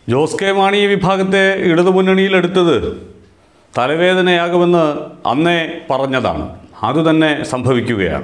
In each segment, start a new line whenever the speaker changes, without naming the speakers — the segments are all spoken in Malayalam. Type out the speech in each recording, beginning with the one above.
ജോസ് കെ മാണി വിഭാഗത്തെ ഇടതുമുന്നണിയിലെടുത്തത് തലവേദനയാകുമെന്ന് അന്നേ പറഞ്ഞതാണ് അതുതന്നെ സംഭവിക്കുകയാണ്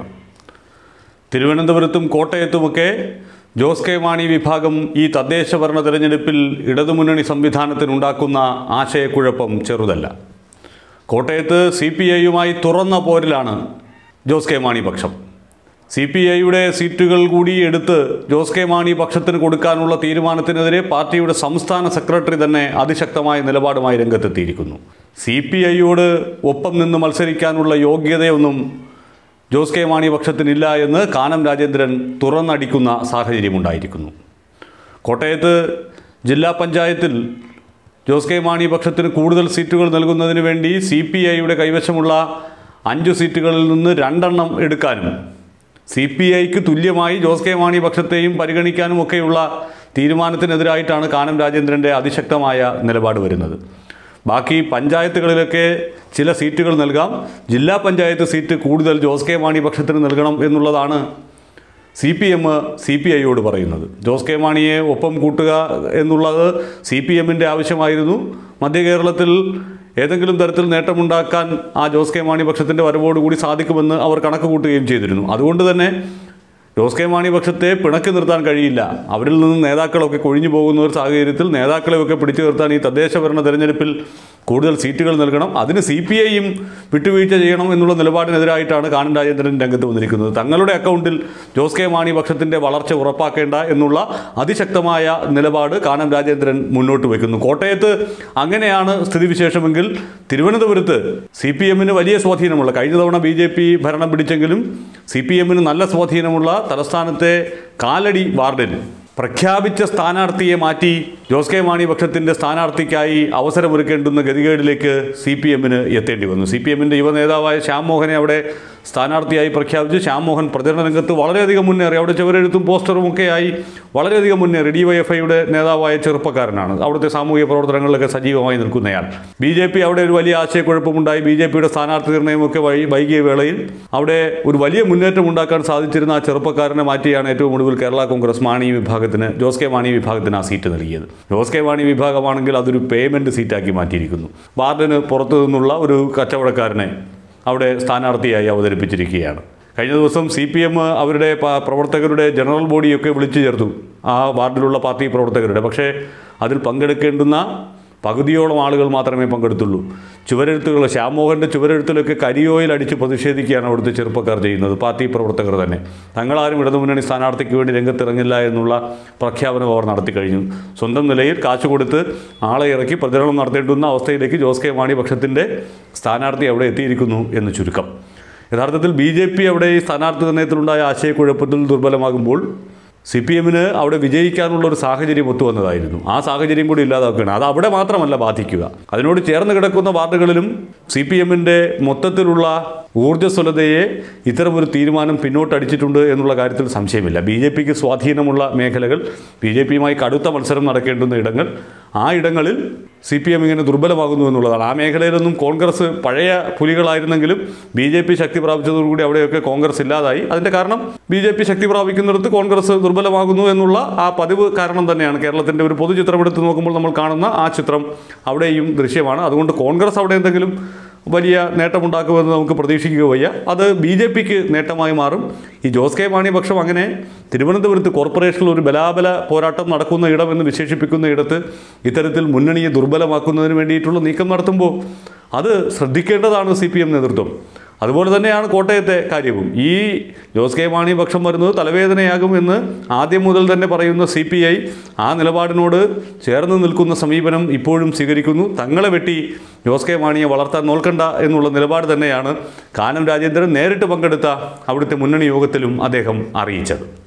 തിരുവനന്തപുരത്തും കോട്ടയത്തുമൊക്കെ ജോസ് കെ മാണി വിഭാഗം ഈ തദ്ദേശ ഭരണ തെരഞ്ഞെടുപ്പിൽ ഇടതുമുന്നണി സംവിധാനത്തിനുണ്ടാക്കുന്ന ആശയക്കുഴപ്പം ചെറുതല്ല കോട്ടയത്ത് സി പി ഐയുമായി തുറന്ന പോരിലാണ് ജോസ് കെ മാണി പക്ഷം സി പി ഐയുടെ സീറ്റുകൾ കൂടി എടുത്ത് ജോസ് കെ മാണി പക്ഷത്തിന് കൊടുക്കാനുള്ള തീരുമാനത്തിനെതിരെ പാർട്ടിയുടെ സംസ്ഥാന സെക്രട്ടറി തന്നെ അതിശക്തമായ നിലപാടുമായി രംഗത്തെത്തിയിരിക്കുന്നു സി പി ഐയോട് ഒപ്പം നിന്ന് മത്സരിക്കാനുള്ള യോഗ്യതയൊന്നും ജോസ് കെ മാണി പക്ഷത്തിനില്ല എന്ന് കാനം രാജേന്ദ്രൻ തുറന്നടിക്കുന്ന സാഹചര്യമുണ്ടായിരിക്കുന്നു കോട്ടയത്ത് ജില്ലാ പഞ്ചായത്തിൽ ജോസ് കെ മാണി പക്ഷത്തിന് കൂടുതൽ സീറ്റുകൾ നൽകുന്നതിന് വേണ്ടി സി പി ഐയുടെ കൈവശമുള്ള അഞ്ച് സീറ്റുകളിൽ നിന്ന് രണ്ടെണ്ണം എടുക്കാനും സി പി ഐക്ക് തുല്യമായി ജോസ് കെ മാണി പക്ഷത്തെയും പരിഗണിക്കാനും ഒക്കെയുള്ള തീരുമാനത്തിനെതിരായിട്ടാണ് കാനം രാജേന്ദ്രൻ്റെ അതിശക്തമായ നിലപാട് വരുന്നത് ബാക്കി പഞ്ചായത്തുകളിലൊക്കെ ചില സീറ്റുകൾ നൽകാം ജില്ലാ പഞ്ചായത്ത് സീറ്റ് കൂടുതൽ ജോസ് കെ മാണി പക്ഷത്തിന് നൽകണം എന്നുള്ളതാണ് C P M C P ഐയോട് പറയുന്നത് ജോസ് കെ മാണിയെ ഒപ്പം കൂട്ടുക എന്നുള്ളത് സി പി എമ്മിൻ്റെ ആവശ്യമായിരുന്നു മധ്യ കേരളത്തിൽ ഏതെങ്കിലും തരത്തിൽ നേട്ടമുണ്ടാക്കാൻ ആ ജോസ് കെ മാണി പക്ഷത്തിൻ്റെ വരവോടുകൂടി സാധിക്കുമെന്ന് അവർ കണക്ക് കൂട്ടുകയും ചെയ്തിരുന്നു അതുകൊണ്ട് തന്നെ ജോസ് കെ മാണി പക്ഷത്തെ പിണക്കി നിർത്താൻ കഴിയില്ല അവരിൽ നിന്ന് നേതാക്കളൊക്കെ കൊഴിഞ്ഞു പോകുന്ന ഒരു സാഹചര്യത്തിൽ നേതാക്കളെയൊക്കെ പിടിച്ചു നിർത്താൻ ഈ തദ്ദേശ ഭരണ തെരഞ്ഞെടുപ്പിൽ കൂടുതൽ സീറ്റുകൾ നൽകണം അതിന് സി പി ഐയും വിട്ടുവീഴ്ച ചെയ്യണം എന്നുള്ള നിലപാടിനെതിരായിട്ടാണ് കാനം രാജേന്ദ്രൻ രംഗത്ത് വന്നിരിക്കുന്നത് തങ്ങളുടെ അക്കൗണ്ടിൽ ജോസ് കെ മാണി പക്ഷത്തിൻ്റെ വളർച്ച ഉറപ്പാക്കേണ്ട എന്നുള്ള അതിശക്തമായ നിലപാട് കാനം രാജേന്ദ്രൻ മുന്നോട്ട് വയ്ക്കുന്നു കോട്ടയത്ത് അങ്ങനെയാണ് സ്ഥിതിവിശേഷമെങ്കിൽ തിരുവനന്തപുരത്ത് സി പി എമ്മിന് വലിയ സ്വാധീനമുള്ള കഴിഞ്ഞ തവണ ബി ജെ പി ഭരണം പിടിച്ചെങ്കിലും സി പി എമ്മിന് നല്ല സ്വാധീനമുള്ള തലസ്ഥാനത്തെ കാലടി വാർഡിൽ പ്രഖ്യാപിച്ച സ്ഥാനാർത്ഥിയെ മാറ്റി ജോസ് കെ മാണി പക്ഷത്തിൻ്റെ സ്ഥാനാർത്ഥിക്കായി അവസരമൊരുക്കേണ്ടുന്ന ഗതികേടിലേക്ക് സി പി എമ്മിന് എത്തേണ്ടി വന്നു സി പി എമ്മിൻ്റെ യുവ നേതാവായ ശ്യാം മോഹനെ അവിടെ സ്ഥാനാർത്ഥിയായി പ്രഖ്യാപിച്ചു ശ്യാം മോഹൻ പ്രചരണ രംഗത്ത് വളരെയധികം മുന്നേറി അവിടെ ചുവരെഴുത്തും പോസ്റ്ററും ഒക്കെയായി വളരെയധികം മുന്നേറി ഡി വൈ എഫ് ഐയുടെ നേതാവായ ചെറുപ്പക്കാരനാണ് അവിടുത്തെ സാമൂഹിക പ്രവർത്തനങ്ങളിലൊക്കെ സജീവമായി നിൽക്കുന്നയാൾ ബി ജെ പി അവിടെ ഒരു വലിയ ആശയക്കുഴപ്പമുണ്ടായി ബി ജെ പിയുടെ സ്ഥാനാർത്ഥി നിർണ്ണയമൊക്കെ വഴി വൈകിയ വേളയിൽ അവിടെ ഒരു വലിയ മുന്നേറ്റം ഉണ്ടാക്കാൻ സാധിച്ചിരുന്ന ആ ചെറുപ്പക്കാരനെ മാറ്റിയാണ് ഏറ്റവും ഒടുവിൽ കേരള കോൺഗ്രസ് മാണി വിഭാഗത്തിന് ജോസ് കെ മാണി വിഭാഗത്തിന് ആ സീറ്റ് നൽകിയത് ജോസ് കെ മാണി വിഭാഗമാണെങ്കിൽ അതൊരു പേയ്മെൻറ്റ് സീറ്റാക്കി മാറ്റിയിരിക്കുന്നു വാർഡിന് പുറത്തു നിന്നുള്ള ഒരു കച്ചവടക്കാരനെ അവിടെ സ്ഥാനാർത്ഥിയായി അവതരിപ്പിച്ചിരിക്കുകയാണ് കഴിഞ്ഞ ദിവസം സി പി എം അവരുടെ പ- പ്രവർത്തകരുടെ ജനറൽ ബോഡിയൊക്കെ വിളിച്ചു ചേർത്തു ആ വാർഡിലുള്ള പാർട്ടി പ്രവർത്തകരുടെ പക്ഷേ അതിൽ പങ്കെടുക്കേണ്ടുന്ന പകുതിയോളം ആളുകൾ മാത്രമേ പങ്കെടുത്തുള്ളൂ ചുവരെഴുത്തുകൾ ശ്യാമോഹൻ്റെ ചുവരെഴുത്തിലൊക്കെ കരിയോയിൽ അടിച്ച് പ്രതിഷേധിക്കുകയാണ് അവിടുത്തെ ചെറുപ്പക്കാർ ചെയ്യുന്നത് പാർട്ടി പ്രവർത്തകർ തന്നെ തങ്ങളാരും ഇടതുമുന്നണി സ്ഥാനാർത്ഥിക്ക് വേണ്ടി രംഗത്തിറങ്ങില്ല എന്നുള്ള പ്രഖ്യാപനം അവർ നടത്തി കഴിഞ്ഞു സ്വന്തം നിലയിൽ കാശ് കൊടുത്ത് ആളെ ഇറക്കി പ്രചരണം നടത്തേണ്ടുന്ന അവസ്ഥയിലേക്ക് ജോസ് കെ മാണി പക്ഷത്തിൻ്റെ സ്ഥാനാർത്ഥി അവിടെ എത്തിയിരിക്കുന്നു എന്ന് ചുരുക്കം യഥാർത്ഥത്തിൽ ബി ജെ പി അവിടെ ഈ സ്ഥാനാർത്ഥി നിർണ്ണയത്തിലുണ്ടായ ആശയക്കുഴപ്പത്തിൽ ദുർബലമാകുമ്പോൾ സി പി എമ്മിന് അവിടെ വിജയിക്കാനുള്ള ഒരു സാഹചര്യം ഒത്തുവന്നതായിരുന്നു ആ സാഹചര്യം കൂടി ഇല്ലാതാക്കുകയാണ് അത് അവിടെ മാത്രമല്ല ബാധിക്കുക അതിനോട് ചേർന്ന് കിടക്കുന്ന വാർഡുകളിലും സി പി എമ്മിൻ്റെ മൊത്തത്തിലുള്ള ഊർജ്ജസ്വലതയെ ഇത്തരമൊരു തീരുമാനം പിന്നോട്ടടിച്ചിട്ടുണ്ട് എന്നുള്ള കാര്യത്തിൽ സംശയമില്ല ബി ജെ പിക്ക് സ്വാധീനമുള്ള മേഖലകൾ ബി ജെ പിയുമായി കടുത്ത മത്സരം നടക്കേണ്ടുന്ന ഇടങ്ങൾ ആ ഇടങ്ങളിൽ സി പി എം ഇങ്ങനെ ദുർബലമാകുന്നു എന്നുള്ളതാണ് ആ മേഖലയിലൊന്നും കോൺഗ്രസ് പഴയ പുലികളായിരുന്നെങ്കിലും ബി ജെ പി ശക്തി പ്രാപിച്ചതോടുകൂടി അവിടെയൊക്കെ കോൺഗ്രസ് ഇല്ലാതായി അതിൻ്റെ കാരണം ബി ജെ പി ശക്തി പ്രാപിക്കുന്നിടത്ത് കോൺഗ്രസ് ദുർബലമാകുന്നു എന്നുള്ള ആ പതിവ് കാരണം തന്നെയാണ് കേരളത്തിൻ്റെ ഒരു പൊതുചിത്രം എടുത്ത് നോക്കുമ്പോൾ നമ്മൾ കാണുന്ന ആ ചിത്രം അവിടെയും ദൃശ്യമാണ് അതുകൊണ്ട് കോൺഗ്രസ് അവിടെ എന്തെങ്കിലും വലിയ നേട്ടമുണ്ടാക്കുമെന്ന് നമുക്ക് പ്രതീക്ഷിക്കുക വയ്യ അത് ബി ജെ പിക്ക് നേട്ടമായി മാറും ഈ ജോസ് കെ മാണി പക്ഷം അങ്ങനെ തിരുവനന്തപുരത്ത് കോർപ്പറേഷനിൽ ഒരു ബലാബല പോരാട്ടം നടക്കുന്ന ഇടം എന്ന് വിശേഷിപ്പിക്കുന്ന ഇടത്ത് ഇത്തരത്തിൽ മുന്നണിയെ ദുർബലമാക്കുന്നതിന് വേണ്ടിയിട്ടുള്ള നീക്കം നടത്തുമ്പോൾ അത് ശ്രദ്ധിക്കേണ്ടതാണ് സി പി എം നേതൃത്വം അതുപോലെ തന്നെയാണ് കോട്ടയത്തെ കാര്യവും ഈ ജോസ് കെ മാണി പക്ഷം വരുന്നത് തലവേദനയാകും എന്ന് ആദ്യം മുതൽ തന്നെ പറയുന്ന സി പി ഐ ആ നിലപാടിനോട് ചേർന്ന് നിൽക്കുന്ന സമീപനം ഇപ്പോഴും സ്വീകരിക്കുന്നു തങ്ങളെ വെട്ടി ജോസ് കെ മാണിയെ വളർത്താൻ നോൽക്കണ്ട എന്നുള്ള നിലപാട് തന്നെയാണ് കാനം രാജേന്ദ്രൻ നേരിട്ട് പങ്കെടുത്ത അവിടുത്തെ മുന്നണി യോഗത്തിലും അദ്ദേഹം അറിയിച്ചത്